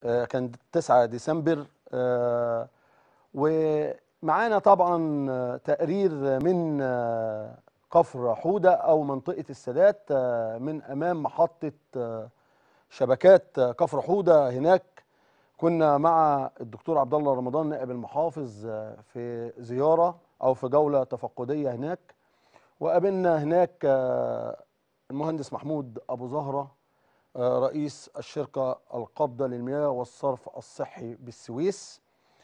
آه، كان 9 ديسمبر آه، ومعانا طبعا آه، تقرير من آه، كفر حودة أو منطقة السادات آه، من أمام محطة آه، شبكات آه، كفر حودة هناك كنا مع الدكتور عبد الله رمضان نائب المحافظ آه، في زيارة أو في جولة تفقدية هناك وقابلنا هناك آه، المهندس محمود أبو زهرة آه، رئيس الشركة القابضة للمياه والصرف الصحي بالسويس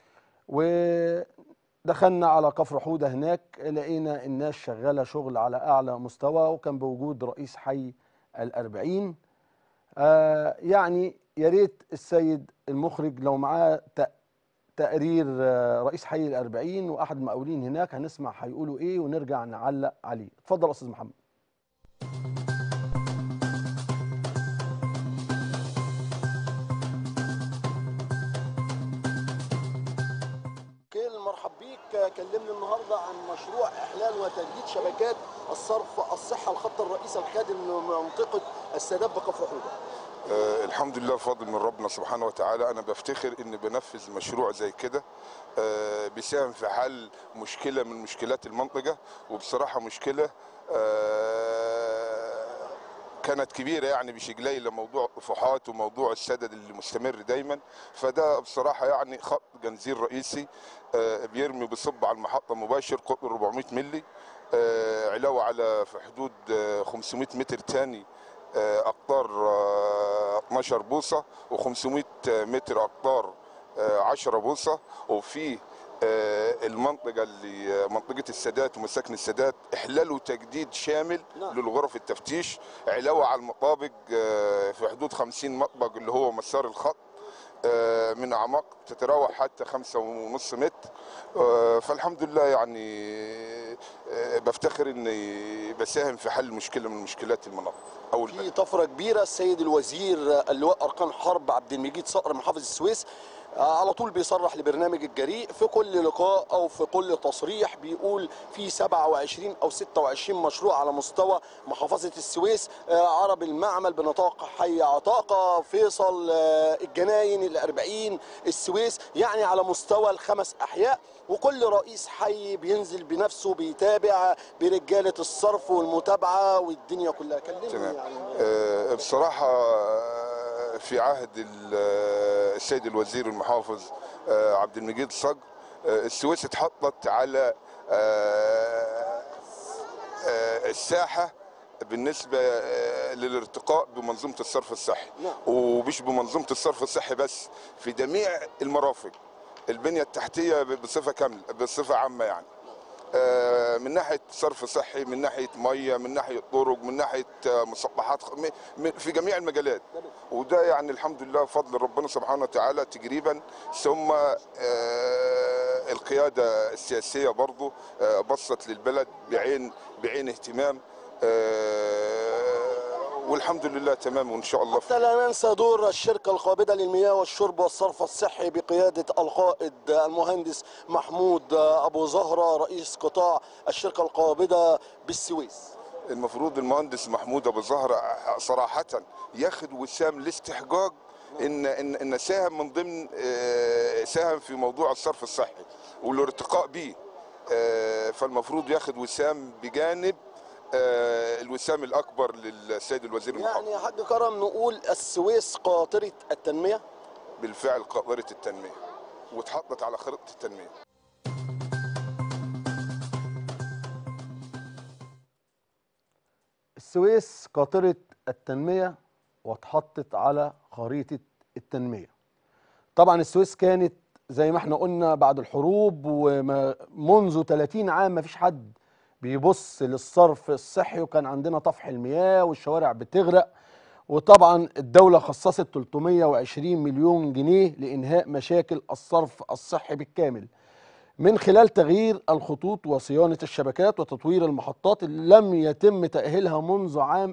ودخلنا على كفر حودة هناك لقينا الناس شغالة شغل على أعلى مستوى وكان بوجود رئيس حي الأربعين آه يعني يا ريت السيد المخرج لو معاه ت- تقرير آه، رئيس حي الأربعين وأحد المقاولين هناك هنسمع هيقولوا إيه ونرجع نعلق عليه اتفضل يا أستاذ محمد كل مرحب بيك كلمني النهارده عن مشروع احلال وتجديد شبكات الصرف الصحه الخط الرئيسي الخادم لمنطقه السادات بكفر حوده آه الحمد لله فضل من ربنا سبحانه وتعالى انا بفتخر ان بنفذ مشروع زي كده آه بيساهم في حل مشكله من مشكلات المنطقه وبصراحه مشكله آه كانت كبيره يعني بشكلي لموضوع الطفوحات وموضوع السدد اللي مستمر دايما فده بصراحه يعني خط جنزير رئيسي آه بيرمي بيصب على المحطه مباشر قطر 400 ملي آه علاوه على في حدود آه 500 متر تاني آه، اقطار آه، 12 بوصه و500 متر اقطار آه، 10 بوصه وفي آه، المنطقه اللي آه، منطقه السادات ومساكن السادات احلال وتجديد شامل نعم. للغرف التفتيش علاوه على المطابق آه، في حدود 50 مطبق اللي هو مسار الخط آه، من اعماق تتراوح حتى خمسة ونص متر آه، فالحمد لله يعني آه، بفتخر اني بساهم في حل مشكله من مشكلات المناطق او البلد. في طفره كبيره السيد الوزير اللواء اركان حرب عبد المجيد صقر محافظ السويس آه، على طول بيصرح لبرنامج الجريء في كل لقاء او في كل تصريح بيقول في 27 او 26 مشروع على مستوى محافظه السويس آه، عرب المعمل بنطاق حي عطاقه فيصل آه، الجناين الأربعين السويس يعني على مستوى الخمس احياء وكل رئيس حي بينزل بنفسه بيتابع برجاله الصرف والمتابعه والدنيا كلها كلمني تمام يعني آه، بصراحة آه، في عهد ال- آه، السيد الوزير المحافظ آه، عبد المجيد صقر آه، السويس اتحطت على آه، آه، الساحة بالنسبة آه، للارتقاء بمنظومة الصرف الصحي نعم. ومش بمنظومة الصرف الصحي بس في جميع المرافق البنية التحتية بصفة كاملة بصفة عامة يعني آه، من ناحيه صرف صحي من ناحيه ميه من ناحيه طرق من ناحيه آه، مسطحات خ- م- م- في جميع المجالات وده يعني الحمد لله بفضل ربنا سبحانه وتعالى تقريبا ثم آه، القياده السياسيه برضو آه، بصت للبلد بعين بعين اهتمام آه، والحمد لله تمام وان شاء الله حتى لا ننسى دور الشركة القابضة للمياه والشرب والصرف الصحي بقيادة القائد المهندس محمود أبو زهرة رئيس قطاع الشركة القابضة بالسويس المفروض المهندس محمود ابو زهره صراحه ياخد وسام الاستحقاق ان ان ان ساهم من ضمن آه، ساهم في موضوع الصرف الصحي والارتقاء به آه، فالمفروض ياخد وسام بجانب آه، الوسام الاكبر للسيد الوزير المحافظ يعني يا حاج كرم نقول السويس قاطرة التنمية بالفعل قاطره التنميه واتحطت على خريطه التنميه السويس قاطرة التنمية واتحطت على خريطة التنمية طبعا السويس كانت زي ما احنا قلنا بعد الحروب ومنذ 30 عام ما فيش حد بيبص للصرف الصحي وكان عندنا طفح المياه والشوارع بتغرق وطبعا الدولة خصصت 320 مليون جنيه لإنهاء مشاكل الصرف الصحي بالكامل من خلال تغيير الخطوط وصيانة الشبكات وتطوير المحطات اللي لم يتم تأهيلها منذ عام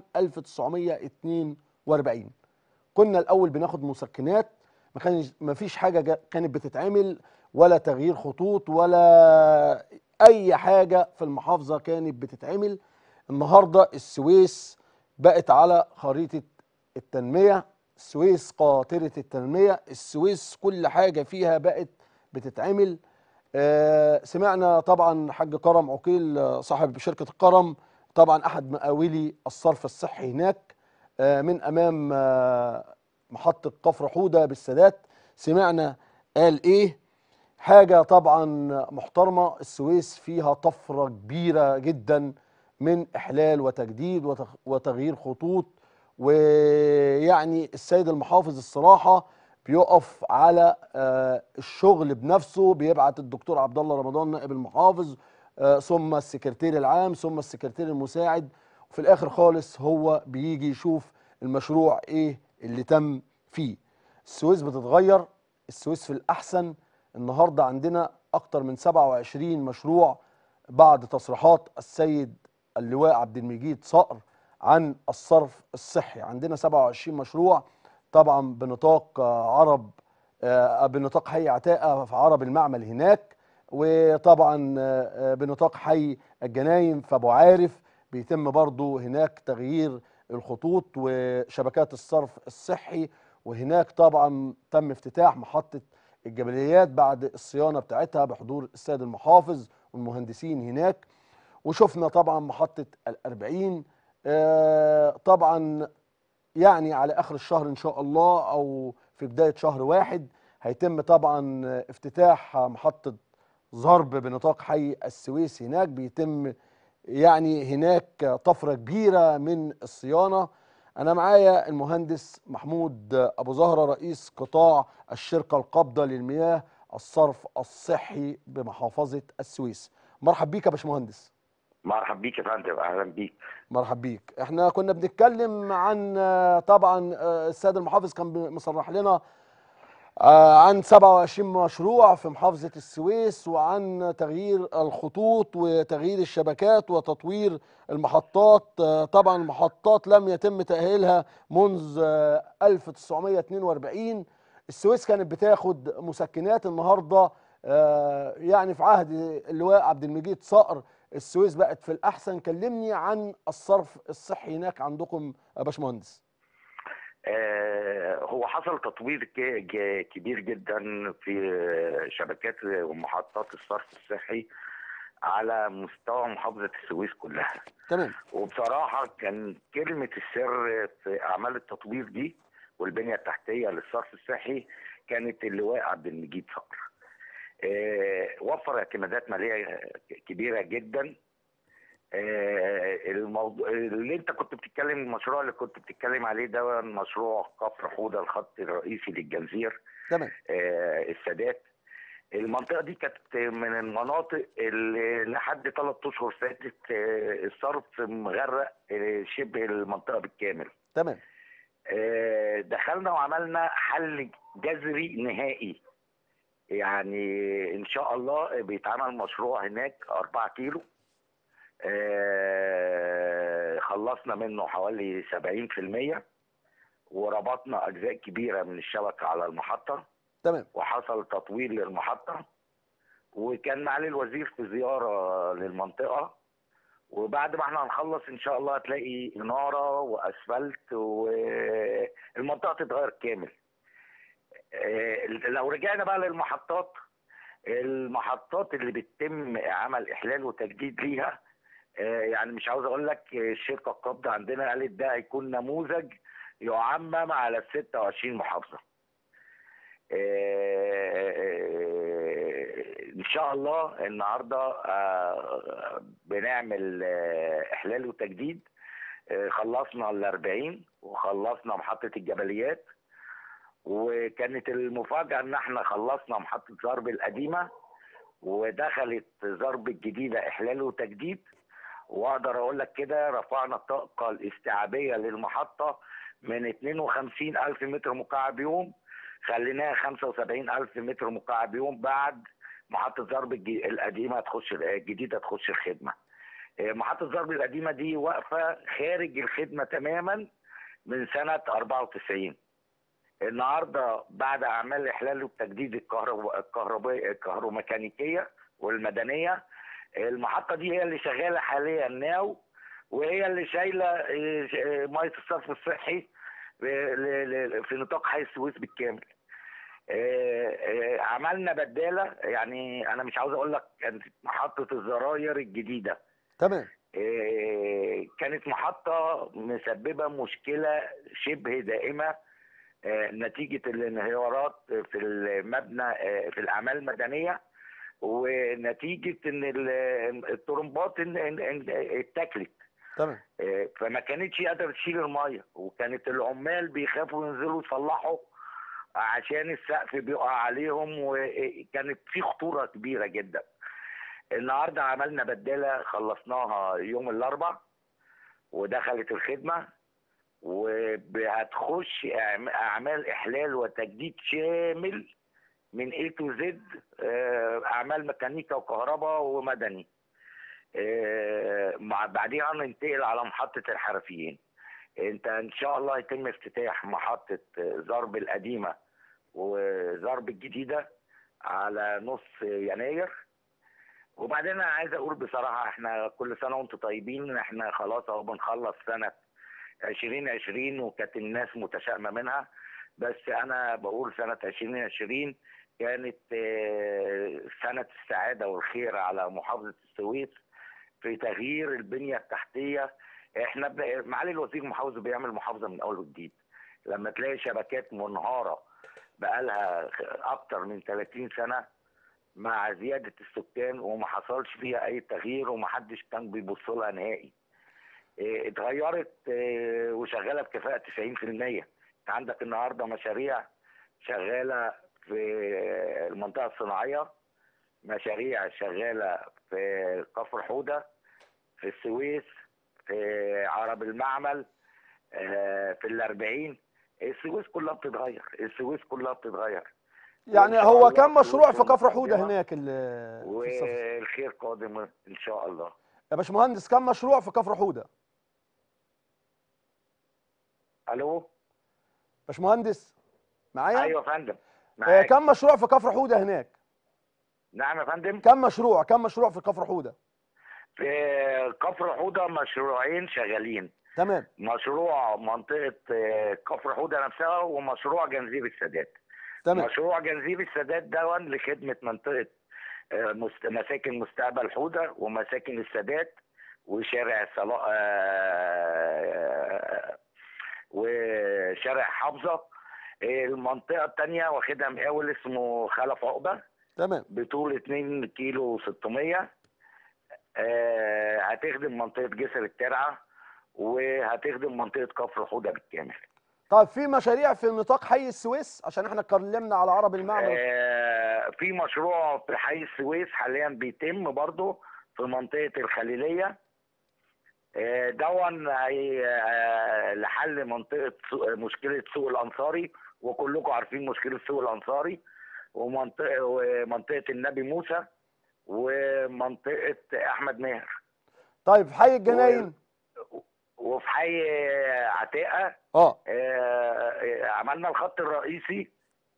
1942 كنا الأول بناخد مسكنات ما كانش ما فيش حاجة جا- كانت بتتعمل ولا تغيير خطوط ولا أي حاجة في المحافظة كانت بتتعمل النهاردة السويس بقت على خريطة التنمية السويس قاطرة التنمية السويس كل حاجة فيها بقت بتتعمل آه، سمعنا طبعا حاج كرم عقيل آه، صاحب شركة الكرم طبعا أحد مقاولي الصرف الصحي هناك آه، من أمام آه، محطة كفر حودة بالسادات سمعنا قال إيه حاجة طبعا محترمة السويس فيها طفرة كبيرة جدا من إحلال وتجديد وتغ- وتغيير خطوط ويعني السيد المحافظ الصراحة بيقف على آه، الشغل بنفسه بيبعت الدكتور عبد الله رمضان نائب المحافظ آه، ثم السكرتير العام ثم السكرتير المساعد وفي الآخر خالص هو بيجي يشوف المشروع إيه اللي تم فيه السويس بتتغير السويس في الأحسن النهاردة عندنا أكتر من 27 مشروع بعد تصريحات السيد اللواء عبد المجيد صقر عن الصرف الصحي عندنا 27 مشروع طبعا بنطاق آه، عرب آه، بنطاق حي عتاقة في عرب المعمل هناك وطبعا آه، آه، بنطاق حي الجناين في ابو عارف بيتم برضو هناك تغيير الخطوط وشبكات الصرف الصحي وهناك طبعا تم افتتاح محطة الجبليات بعد الصيانة بتاعتها بحضور السيد المحافظ والمهندسين هناك وشفنا طبعا محطة الأربعين آه، طبعا يعني على آخر الشهر إن شاء الله أو في بداية شهر واحد هيتم طبعا افتتاح محطة ضرب بنطاق حي السويس هناك بيتم يعني هناك طفرة كبيرة من الصيانة أنا معايا المهندس محمود أبو زهرة رئيس قطاع الشركة القابضة للمياه الصرف الصحي بمحافظة السويس مرحب بيك يا باشمهندس مرحب بيك يا فندم اهلا بيك مرحب بيك احنا كنا بنتكلم عن آه، طبعا آه، السيد المحافظ كان بي- مصرح لنا آه، عن 27 مشروع في محافظة السويس وعن تغيير الخطوط وتغيير الشبكات وتطوير المحطات آه، طبعا المحطات لم يتم تأهيلها منذ آه، 1942 السويس كانت بتاخد مسكنات النهارده آه، يعني في عهد اللواء عبد المجيد صقر السويس بقت في الأحسن كلمني عن الصرف الصحي هناك عندكم يا باشمهندس آه هو حصل تطوير ك- ج- كبير جدا في شبكات ومحطات الصرف الصحي على مستوى محافظة السويس كلها تمام وبصراحة كان كلمة السر في أعمال التطوير دي والبنية التحتية للصرف الصحي كانت اللواء عبد المجيد صقر آه، وفر اعتمادات مالية كبيرة جدا آه، الموضوع اللي انت كنت بتتكلم المشروع اللي كنت بتتكلم عليه ده مشروع كفر حوضة الخط الرئيسي للجنزير تمام آه، السادات المنطقة دي كانت من المناطق اللي لحد ثلاث أشهر فاتت آه، الصرف مغرق آه، شبه المنطقة بالكامل تمام آه، دخلنا وعملنا حل جذري نهائي يعني ان شاء الله بيتعمل مشروع هناك 4 كيلو آه، خلصنا منه حوالي 70% وربطنا اجزاء كبيره من الشبكه على المحطه تمام وحصل تطوير للمحطه وكان معالي الوزير في زياره للمنطقه وبعد ما احنا هنخلص ان شاء الله هتلاقي اناره واسفلت والمنطقه تتغير كامل آه، لو رجعنا بقى للمحطات المحطات اللي بيتم عمل احلال وتجديد ليها آه، يعني مش عاوز اقول لك آه، الشركه القابضه عندنا قالت ده هيكون نموذج يعمم على ال 26 محافظه. آه، آه، ان شاء الله النهارده آه، بنعمل آه، احلال وتجديد آه، خلصنا ال 40 وخلصنا محطه الجبليات وكانت المفاجاه ان احنا خلصنا محطه ضرب القديمه ودخلت ضرب الجديده احلال وتجديد واقدر اقول لك كده رفعنا الطاقه الاستيعابيه للمحطه من 52 الف متر مكعب يوم خليناها 75 الف متر مكعب يوم بعد محطه ضرب الج- القديمه تخش الجديده تخش الخدمه آه، محطه ضرب القديمه دي واقفه خارج الخدمه تماما من سنه 94 النهارده بعد اعمال احلال والتجديد الكهرباء الكهربائيه الكهروميكانيكيه والمدنيه المحطه دي هي اللي شغاله حاليا ناو وهي اللي شايله آه، آه، ميه الصرف الصحي ل- ل- في نطاق حي السويس بالكامل آه، آه، عملنا بداله يعني انا مش عاوز اقول لك كانت محطه الزراير الجديده تمام آه، كانت محطه مسببه مشكله شبه دائمه آه، نتيجه الانهيارات في المبنى آه، في الاعمال المدنيه ونتيجه ان ال- الطرمبات ان- ان- ان- اتاكلت تمام آه، فما كانتش قادره تشيل الميه وكانت العمال بيخافوا ينزلوا يصلحوا عشان السقف بيقع عليهم وكانت في خطوره كبيره جدا النهارده عملنا بداله خلصناها يوم الاربع ودخلت الخدمه وهتخش أعم- اعمال احلال وتجديد شامل من A تو Z آه، اعمال ميكانيكا وكهرباء ومدني آه، مع بعديها ننتقل على محطه الحرفيين انت ان شاء الله يتم افتتاح محطه ضرب القديمه وضرب الجديده على نص يناير وبعدين انا عايز اقول بصراحه احنا كل سنه وانتم طيبين احنا خلاص اهو بنخلص سنه 2020 وكانت الناس متشائمه منها بس انا بقول سنه 2020 كانت آه، سنه السعاده والخير على محافظه السويس في تغيير البنيه التحتيه احنا بن- معالي الوزير المحافظ بيعمل محافظه من اول وجديد لما تلاقي شبكات منهاره بقالها اكتر من 30 سنه مع زياده السكان وما حصلش فيها اي تغيير ومحدش كان بيبص لها نهائي إيه، اتغيرت إيه، وشغاله بكفاءه 90% انت عندك النهارده مشاريع شغاله في المنطقه الصناعيه مشاريع شغاله في كفر حوده في السويس في عرب المعمل آه، في الأربعين السويس كلها بتتغير السويس كلها بتتغير يعني شاء هو الله كم مشروع في فلوس كفر حوده متقدمة. هناك ال- في الصف والخير قادم ان شاء الله يا باشمهندس كم مشروع في كفر حوده الو باشمهندس معايا ايوه يا فندم آه معاك كم مشروع في كفر حوده هناك نعم يا فندم كم مشروع كم مشروع في كفر حوده في كفر حوده مشروعين شغالين تمام مشروع منطقه آه، كفر حوده نفسها ومشروع جنزير السادات تمام مشروع جنزير السادات ده لخدمه منطقه آه، مست- مساكن مستقبل حوده ومساكن السادات وشارع صلاح آه، وشارع حافظه المنطقه الثانيه واخدها مقاول اسمه خلف عقبه تمام بطول 2 كيلو 600 آه، هتخدم منطقه جسر الترعه وهتخدم منطقه كفر حوده بالكامل طيب في مشاريع في نطاق حي السويس عشان احنا اتكلمنا على عرب المعمل آه، في مشروع في حي السويس حاليا بيتم برضه في منطقه الخليليه آه، دون هي- آه، لحل منطقه سوق- مشكله سوق الانصاري وكلكم عارفين مشكله سوق الانصاري ومنطقه ومنطقه النبي موسى ومنطقه احمد ماهر طيب حي الجناين وفي حي عتيقه اه آه، عملنا الخط الرئيسي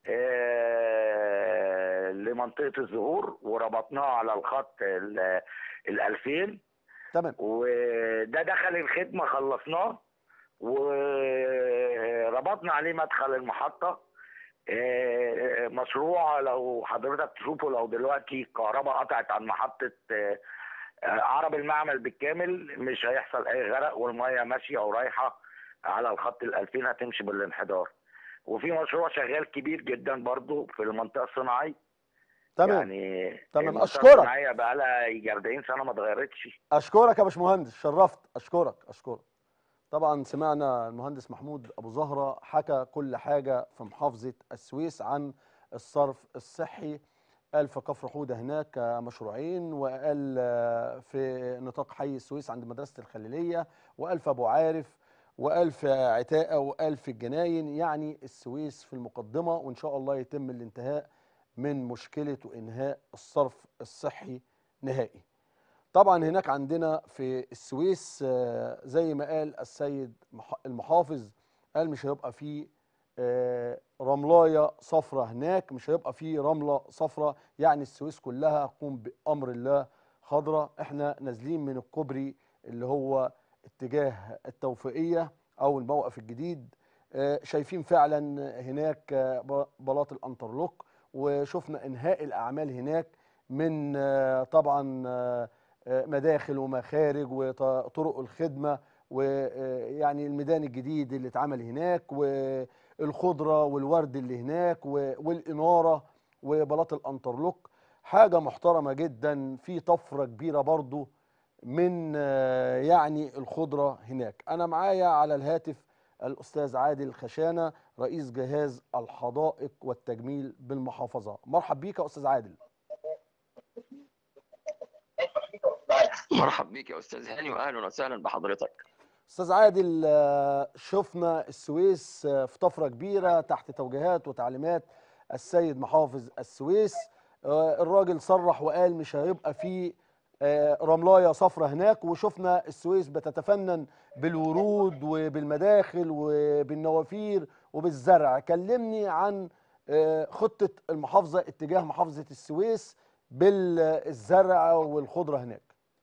آه، لمنطقة الزهور وربطناه على الخط ال 2000 تمام وده دخل الخدمة خلصناه وربطنا عليه مدخل المحطة آه، مشروع لو حضرتك تشوفه لو دلوقتي الكهرباء قطعت عن محطة آه، آه، عرب المعمل بالكامل مش هيحصل أي غرق والمية ماشية ورايحة على الخط ال 2000 هتمشي بالانحدار وفي مشروع شغال كبير جدا برضو في المنطقة الصناعية تمام يعني تمام، المنطقة أشكرك. الصناعية بقى لها يجي 40 سنة ما اتغيرتش اشكرك يا باشمهندس شرفت اشكرك اشكرك طبعا سمعنا المهندس محمود ابو زهره حكى كل حاجه في محافظه السويس عن الصرف الصحي قال في كفر حوده هناك مشروعين وقال آه، في نطاق حي السويس عند مدرسه الخليليه وقال في ابو عارف وقال في عتاقه وقال في الجناين يعني السويس في المقدمه وان شاء الله يتم الانتهاء من مشكله وانهاء الصرف الصحي نهائي طبعا هناك عندنا في السويس آه، زي ما قال السيد مح- المحافظ قال مش هيبقى فيه آه، رملايه صفرة هناك مش هيبقى فيه رمله صفرة يعني السويس كلها هتكون بامر الله خضراء احنا نازلين من الكوبري اللي هو اتجاه التوفيقيه او الموقف الجديد آه، شايفين فعلا هناك آه، ب- بلاط الانترلوك وشفنا انهاء الاعمال هناك من آه، طبعا آه، آه، مداخل ومخارج وطرق الخدمه ويعني الميدان الجديد اللي اتعمل هناك والخضره والورد اللي هناك و- والاناره وبلاط الانترلوك حاجه محترمه جدا في طفره كبيره برضو من آه، يعني الخضره هناك انا معايا على الهاتف الاستاذ عادل خشانه رئيس جهاز الحدائق والتجميل بالمحافظه مرحب بيك يا استاذ عادل مرحب بيك يا استاذ هاني واهلا وسهلا بحضرتك استاذ عادل آه، شفنا السويس آه، في طفره كبيره تحت توجيهات وتعليمات السيد محافظ السويس آه، الراجل صرح وقال مش هيبقى في آه، رملايه صفرة هناك وشفنا السويس بتتفنن بالورود وبالمداخل وبالنوافير وبالزرع كلمني عن آه، خطه المحافظه اتجاه محافظه السويس بالزرع والخضره هناك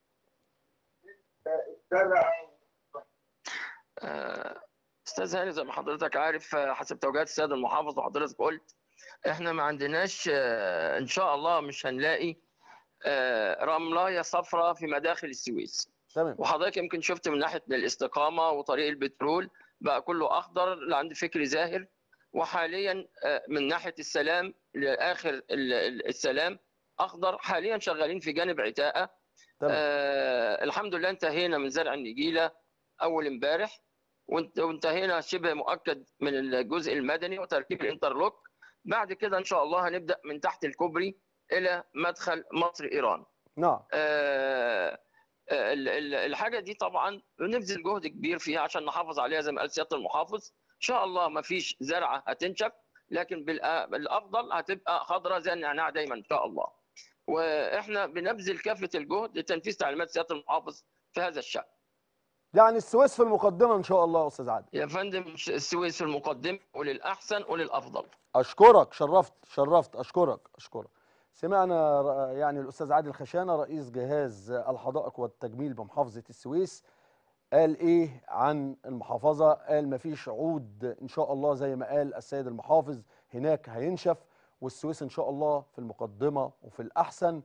آه، استاذ هاني زي ما حضرتك عارف آه، حسب توجيهات السيد المحافظ وحضرتك قلت احنا ما عندناش آه، ان شاء الله مش هنلاقي آه، رملايه صفراء في مداخل السويس تمام وحضرتك يمكن شفت من ناحيه الاستقامه وطريق البترول بقى كله اخضر لعند فكري زاهر وحاليا آه، من ناحيه السلام لاخر ال- ال- السلام اخضر حاليا شغالين في جانب عتاقه تمام آه الحمد لله انتهينا من زرع النجيله اول امبارح وانت- وانتهينا شبه مؤكد من الجزء المدني وتركيب الانترلوك بعد كده ان شاء الله هنبدا من تحت الكوبري الى مدخل مصر ايران نعم آه آه، ال- ال- الحاجه دي طبعا بنبذل جهد كبير فيها عشان نحافظ عليها زي ما قال سياده المحافظ ان شاء الله ما فيش زرعه هتنشف لكن بالأ- بالافضل هتبقى خضراء زي النعناع دايما ان شاء الله واحنا بنبذل كافه الجهد لتنفيذ تعليمات سياده المحافظ في هذا الشان يعني السويس في المقدمه ان شاء الله يا استاذ عادل يا فندم السويس في المقدمه وللاحسن وللافضل اشكرك شرفت شرفت اشكرك اشكرك سمعنا ر- يعني الاستاذ عادل خشانه رئيس جهاز الحدائق والتجميل بمحافظه السويس قال ايه عن المحافظه قال مفيش عود ان شاء الله زي ما قال السيد المحافظ هناك هينشف والسويس ان شاء الله في المقدمه وفي الاحسن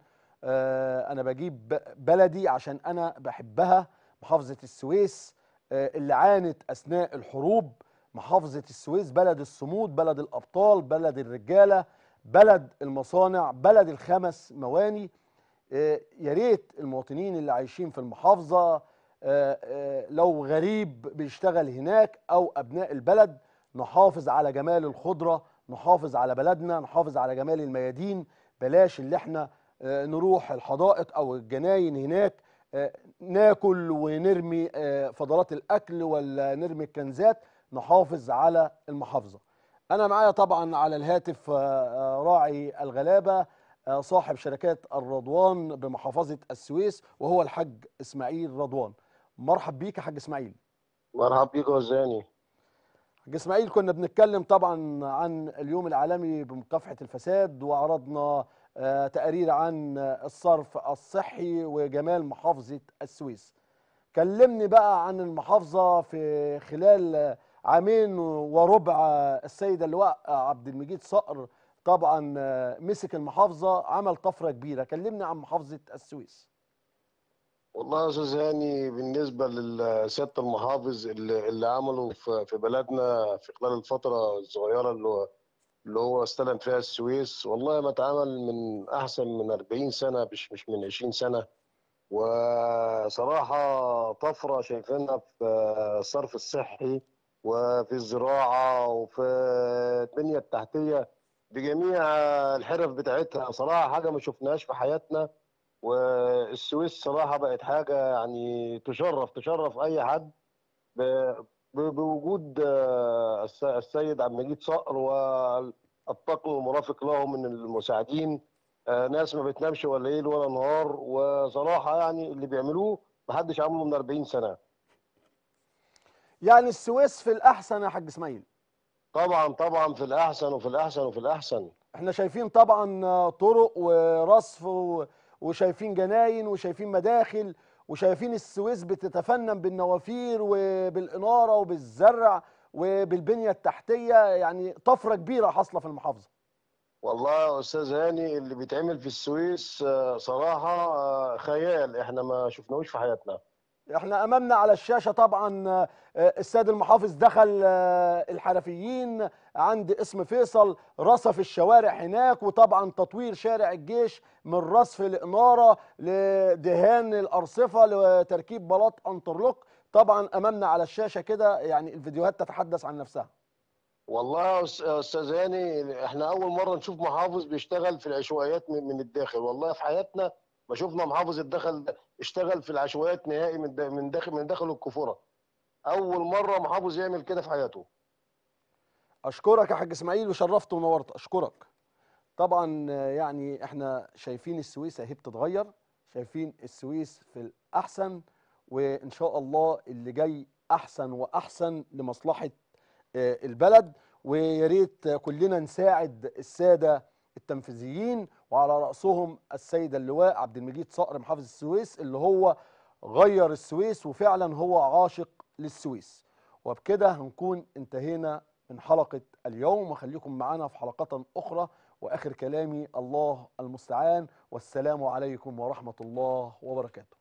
آه انا بجيب ب- بلدي عشان انا بحبها محافظه السويس آه اللي عانت اثناء الحروب محافظه السويس بلد الصمود بلد الابطال بلد الرجاله بلد المصانع بلد الخمس مواني آه، يا ريت المواطنين اللي عايشين في المحافظه آه، آه، لو غريب بيشتغل هناك او ابناء البلد نحافظ على جمال الخضره نحافظ على بلدنا نحافظ على جمال الميادين بلاش اللي احنا آه، نروح الحدائق او الجناين هناك آه، ناكل ونرمي آه، فضلات الاكل ولا نرمي الكنزات نحافظ على المحافظه انا معايا طبعا على الهاتف آه، آه، راعي الغلابه آه، صاحب شركات الرضوان بمحافظه السويس وهو الحاج اسماعيل رضوان مرحب بيك يا حاج اسماعيل مرحب بيك وزاني حاج اسماعيل كنا بنتكلم طبعا عن اليوم العالمي بمكافحه الفساد وعرضنا آه، تقارير عن آه، الصرف الصحي وجمال محافظه السويس كلمني بقى عن المحافظه في خلال آه، عامين وربع آه، السيد اللواء آه، عبد المجيد صقر طبعا آه، مسك المحافظه عمل طفره كبيره كلمني عن محافظه السويس والله يا استاذ هاني بالنسبه لسياده المحافظ اللي, اللي عمله في في بلدنا في خلال الفتره الصغيره اللي هو اللي هو استلم فيها السويس والله ما اتعمل من احسن من 40 سنه مش مش من 20 سنه وصراحه طفره شايفينها في الصرف الصحي وفي الزراعه وفي البنيه التحتيه بجميع الحرف بتاعتها صراحه حاجه ما شفناهاش في حياتنا والسويس صراحة بقت حاجة يعني تشرف تشرف أي حد ب- ب- بوجود آه، الس- السيد عبد المجيد صقر والطاقم المرافق له من المساعدين آه، ناس ما بتنامش ولا ليل ولا نهار وصراحة يعني اللي بيعملوه محدش عمله من 40 سنة يعني السويس في الاحسن يا حاج اسماعيل طبعا طبعا في الأحسن وفي الأحسن وفي الأحسن احنا شايفين طبعا آه، طرق ورصف و- وشايفين جناين وشايفين مداخل وشايفين السويس بتتفنن بالنوافير وبالإنارة وبالزرع وبالبنيه التحتيه يعني طفره كبيره حاصله في المحافظه والله يا استاذ هاني اللي بيتعمل في السويس آه، صراحه آه، خيال احنا ما شفناهوش في حياتنا احنا امامنا على الشاشه طبعا آه، السيد المحافظ دخل آه، الحرفيين عند اسم فيصل رصف الشوارع هناك وطبعا تطوير شارع الجيش من رصف الاناره لدهان الارصفه لتركيب بلاط انترلوك طبعا امامنا على الشاشه كده يعني الفيديوهات تتحدث عن نفسها والله يا أس- يا استاذ هاني احنا اول مره نشوف محافظ بيشتغل في العشوائيات من من الداخل والله في حياتنا ما شفنا محافظ الدخل اشتغل في العشوائيات نهائي من دا- من داخل من داخل الكفوره اول مره محافظ يعمل كده في حياته اشكرك يا حاج اسماعيل وشرفت ونورت اشكرك طبعا آه، يعني احنا شايفين السويس اهي بتتغير شايفين السويس في الاحسن وان شاء الله اللي جاي احسن واحسن لمصلحه آه، البلد ويا ريت كلنا نساعد الساده التنفيذيين وعلى راسهم السيد اللواء عبد المجيد صقر محافظ السويس اللي هو غير السويس وفعلا هو عاشق للسويس وبكده هنكون انتهينا من حلقه اليوم وخليكم معنا في حلقات اخرى واخر كلامي الله المستعان والسلام عليكم ورحمه الله وبركاته